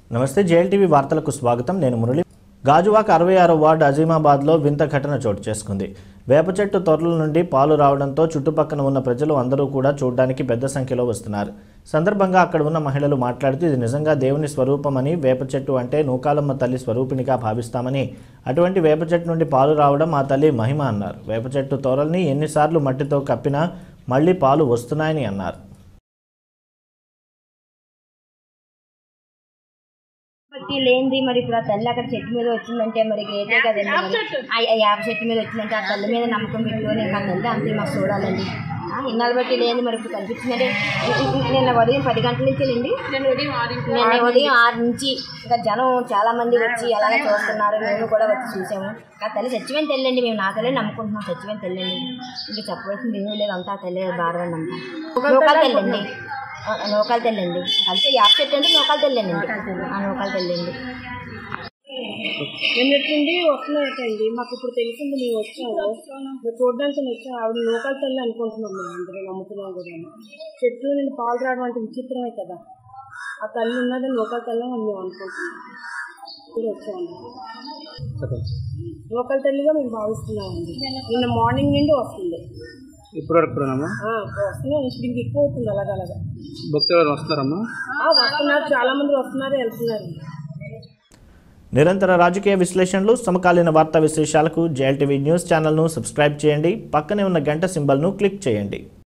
నమస్తే జేఎల్టీవీ వార్తలకు స్వాగతం నేను మురళి గాజువాక్ అరవై ఆరో వార్డు అజీమాబాద్లో వింత ఘటన చోటు చేసుకుంది వేప చెట్టు తొర్రల నుండి పాలు రావడంతో చుట్టుపక్కన ఉన్న ప్రజలు అందరూ కూడా చూడడానికి పెద్ద సంఖ్యలో వస్తున్నారు సందర్భంగా అక్కడ ఉన్న మహిళలు మాట్లాడుతూ ఇది నిజంగా దేవుని స్వరూపమని వేప చెట్టు అంటే నూకాలమ్మ తల్లి స్వరూపిణిగా భావిస్తామని అటువంటి వేప చెట్టు నుండి పాలు రావడం ఆ తల్లి మహిమ అన్నారు వేప చెట్టు తొరల్ని ఎన్నిసార్లు మట్టితో కప్పినా మళ్ళీ పాలు వస్తున్నాయని అన్నారు బట్టి లేనిది మరి ఇప్పుడు ఆ తల్లి అక్కడ చెట్టు మీద వచ్చిందంటే మరి గ్రేటే కదండి మరి. ఆ ఆ యాప చెట్టు మీద వచ్చిందంటే ఆ తల్లి మీద నమ్మకం పెట్టుకొని ఇంకా ఆ తల్లి అంతే మాకు చూడాలండి ఆ, ఇన్నాళ్ళు బట్టి లేని మరి ఇప్పుడు కనిపించిందంటే నిన్న ఉదయం పది గంటల నుంచి అండి నిన్న ఉదయం ఆరు నుంచి ఇంకా జనం చాలా మంది వచ్చి అలాగే చూస్తున్నారు మేము కూడా వచ్చి చూసాము ఆ తల్లి సత్యమైన తెల్లండి మేము నా తల్లి నమ్ముకుంటున్నాం సత్యమైన తెల్లండి ఇంకా చెప్పవలసింది ఏమీ లేదు అంతా ఆ తల్లి భారం అంతా నూకాలు తెల్లండి ఆ, నూకాలు తెల్లండి అంటే యాప్ చెట్టు అంటే నూకాలు తెల్లండి ఆ నూకాలు తెల్లండి నిన్నట్టుండి వస్తున్నాయటండి మాకు ఇప్పుడు తెలిసింది మేము వచ్చాము మేము చూడడానికి వచ్చాము ఆవిడ లోకల్ తల్లి అనుకుంటున్నాం మేము అందరూ నమ్ముతున్నాం కూడా చెట్లు నుండి పాలు రావడం అంటే విచిత్రమే కదా ఆ తల్లి ఉన్నది లోకల్ తల్లి అని మేము అనుకుంటున్నాం ఇప్పుడు వచ్చాము లోకల్ తల్లిగా మేము భావిస్తున్నామండి నిన్న మార్నింగ్ నుండి వస్తుంది ఇప్పుడు వరకు కూడానమ్మా ఆ, ఇప్పుడు వస్తుంది ఇప్పుడు ఇంక ఎక్కువ అవుతుంది అలాగలాగా భక్తులు ఎవరు వస్తారమ్మా ఆ, వస్తున్నారు చాలా మంది వస్తున్నారు వెళ్తున్నారు నిరంతర రాజకీయ విశ్లేషణలు సమకాలీన వార్తా విశేషాలకు జేఎల్టీవీ న్యూస్ ఛానల్ను సబ్స్క్రైబ్ చేయండి పక్కనే ఉన్న గంట సింబల్ను క్లిక్ చేయండి